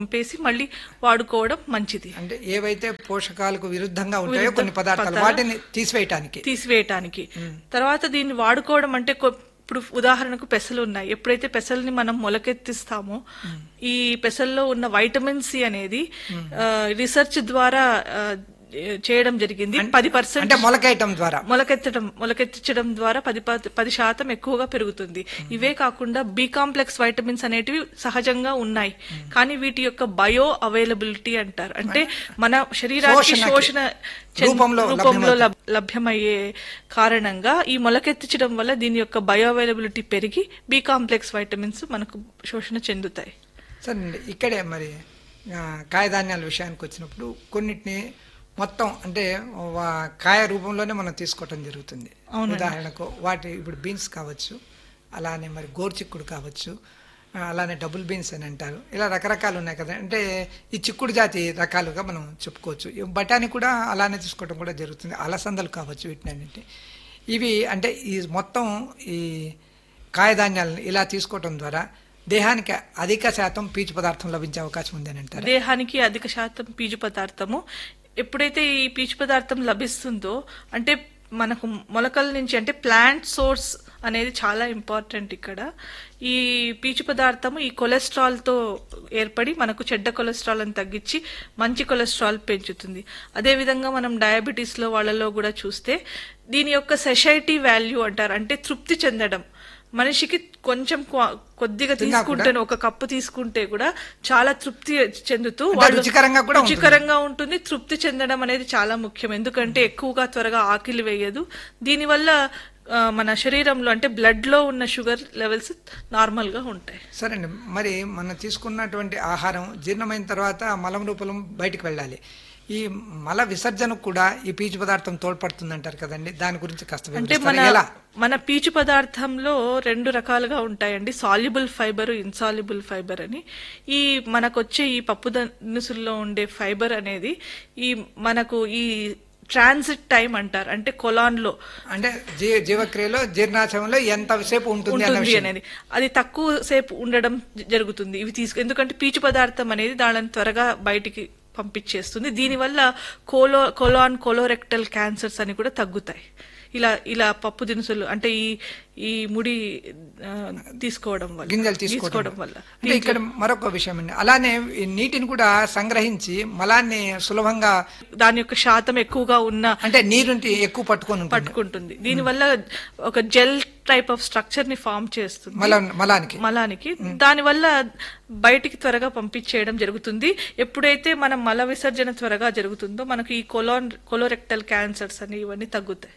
పంపేసి మళ్ళీ వాడుకోవడం మంచిది అంటే ఏవైతే పోషకాలకు విరుద్ధంగా ఉంటాయో విరుద్ధ కొన్ని పదార్థాలు పదార్థాలు వాటిని తీసివేయటానికి తీసివేయటానికి తర్వాత దీన్ని వాడుకోవడం అంటే కొ- ఇప్పుడు ఉదాహరణకు పెసలు ఉన్నాయి ఎప్పుడైతే పెసల్ని మనం మొలకెత్తిస్తామో ఈ పెసల్లో ఉన్న వైటమిన్ సి అనేది ఆ, రీసెర్చ్ ద్వారా ఆ, చేయడం జరిగింది పది పర్సెంట్ అంటే మొలకేయటం ద్వారా మొలకెత్తడం మొలకెత్తించడం ద్వారా పది ప- పది శాతం ఎక్కువగా పెరుగుతుంది ఇవే కాకుండా బి కాంప్లెక్స్ వైటమిన్స్ అనేటివి సహజంగా ఉన్నాయి కానీ వీటి యొక్క బయో అవైలబిలిటీ అంటారు అంటే మన శరీరానికి శోషణకి, శోషణ చెంద- రూపంలో రూపంలో లబ్- లభ్యమయ్యే కారణంగా ఈ మొలకెత్తించడం వల్ల దీని యొక్క బయో అవైలబిలిటీ పెరిగి బి కాంప్లెక్స్ వైటమిన్స్ మనకు శోషణ చెందుతాయి సరే అండి ఇక్కడే మరి ఆ, కాయధాన్యాల విషయానికి వచ్చినప్పుడు కొన్నిటిని మొత్తం అంటే వా- కాయ రూపంలోనే మనం తీసుకోవటం జరుగుతుంది ఉదాహరణకు వాటి ఇప్పుడు బీన్స్ కావచ్చు అలానే మరి గోరుచిక్కుడు కావచ్చు ఆ, అలానే డబుల్ బీన్స్ అని అంటారు ఇలా రకరకాలు ఉన్నాయి కదా అంటే ఈ చిక్కుడు జాతి రకాలుగా మనం చెప్పుకోవచ్చు ఈ బఠానీ కూడా అలానే తీసుకోవడం కూడా జరుగుతుంది అలసందలు కావచ్చు వీటిని ఇవి అంటే ఈ మొత్తం ఈ కాయధాన్యాలను ఇలా తీసుకోవటం ద్వారా దేహానికి అధిక శాతం పీచు పదార్థం లభించే అవకాశం ఉందని అంటారు దేహానికి అధిక శాతం పీచు పదార్థము ఎప్పుడైతే ఈ పీచు పదార్థం లభిస్తుందో అంటే మనకు మొలకల నుంచి అంటే ప్లాంట్ సోర్స్ అనేది చాలా ఇంపార్టెంట్ ఇక్కడ ఈ పీచు పదార్థము ఈ కొలెస్ట్రాల్ తో ఏర్పడి మనకు చెడ్డ కొలెస్ట్రాల్ అని తగ్గించి మంచి కొలెస్ట్రాల్ పెంచుతుంది అదే విధంగా మనం డయాబెటీస్ లో వాళ్ళలో కూడా చూస్తే దీని యొక్క సెషైటీ వాల్యూ అంటారు అంటే తృప్తి చెందడం మనిషికి కొంచెం క్వా- కొద్దిగా తీసుకుంటే ఒక కప్పు తీసుకుంటే కూడా చాలా తృప్తి చెందుతూ అంటే వాళ్ళు రుచికరంగా కూడా ఉంటుంది. రుచికరంగా ఉంటుంది తృప్తి చెందడం అనేది చాలా ముఖ్యం ఎందుకంటే ఎక్కువగా త్వరగా ఆకలి వేయదు దీనివల్ల ఆ, మన శరీరంలో అంటే బ్లడ్ లో ఉన్న షుగర్ లెవెల్స్ నార్మల్ గా ఉంటాయి సరే అండి మరి మనం తీసుకున్నటువంటి ఆహారం జీర్ణమైన తర్వాత మలం రూపం బయటికి వెళ్ళాలి ఈ మల విసర్జనకు కూడా ఈ పీచు పదార్థం తోడ్పడుతుంది అంటారు కదండి దాని గురించి కాస్త అంటే వివరిస్తారా? మన ఎలా మన పీచు పదార్థంలో రెండు రకాలుగా ఉంటాయండి సాల్యుబుల్ ఫైబర్ ఇన్సాల్యుబుల్ ఫైబర్ అని ఈ మనకొచ్చే ఈ పప్పు దినుసుల్లో ఉండే ఫైబర్ అనేది ఈ మనకు ఈ ట్రాన్సిట్ టైం అంటారు అంటే కొలాన్ లో అంటే జీ జీవక్రియలో జీర్ణాశయంలో ఎంతసేపు ఉంటుంది అన్న ఉంటుంది విషయం అనేది అది తక్కువ సేపు ఉండడం జ- జరుగుతుంది ఇవి తీసుకు ఎందుకంటే పీచు పదార్థం అనేది దానిని త్వరగా బయటికి పంపించేస్తుంది దీనివల్ల కోలో కొలాన్ కొలోరెక్టల్ క్యాన్సర్స్ అని కూడా తగ్గుతాయి ఇలా ఇలా పప్పు దినుసులు అంటే ఈ ఈ ముడి ఆ, తీసుకోవడం వల్ల గింజలు తీసుకోవడం వల్ల అంటే ఇక్కడ మరొక విషయం అండి అలానే ఈ నీటిని కూడా సంగ్రహించి మలాన్ని సులభంగా దాని యొక్క శాతం ఎక్కువగా ఉన్న అంటే నీరుని ఎక్కువ పట్టుకొని ఉంటుంది పట్టుకుంటుంది దీనివల్ల ఒక జెల్ టైప్ ఆఫ్ స్ట్రక్చర్ ని ఫామ్ చేస్తుంది మల మలానికి మలానికి దానివల్ల బయటికి త్వరగా పంపించేయడం జరుగుతుంది ఎప్పుడైతే మనం మల విసర్జన త్వరగా జరుగుతుందో మనకు ఈ కొలోన్ కొలోరెక్టల్ క్యాన్సర్స్ అని ఇవన్నీ తగ్గుతాయి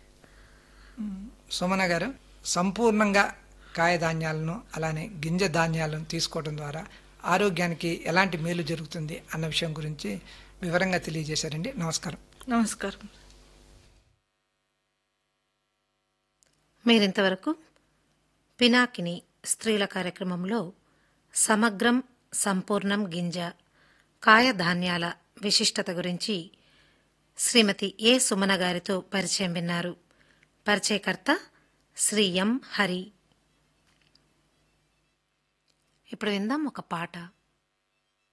సుమన గారు సంపూర్ణంగా కాయధాన్యాలను అలానే గింజ ధాన్యాలను తీసుకోవడం ద్వారా ఆరోగ్యానికి ఎలాంటి మేలు జరుగుతుంది అన్న విషయం గురించి వివరంగా తెలియజేశారండి నమస్కారం నమస్కారం మీరింతవరకు పినాకిని స్త్రీల కార్యక్రమంలో సమగ్రం సంపూర్ణం గింజ కాయధాన్యాల విశిష్టత గురించి శ్రీమతి ఏ సుమన గారితో పరిచయం విన్నారు పరిచయకర్త శ్రీ ఎం హరి ఇప్పుడు విందాం ఒక పాట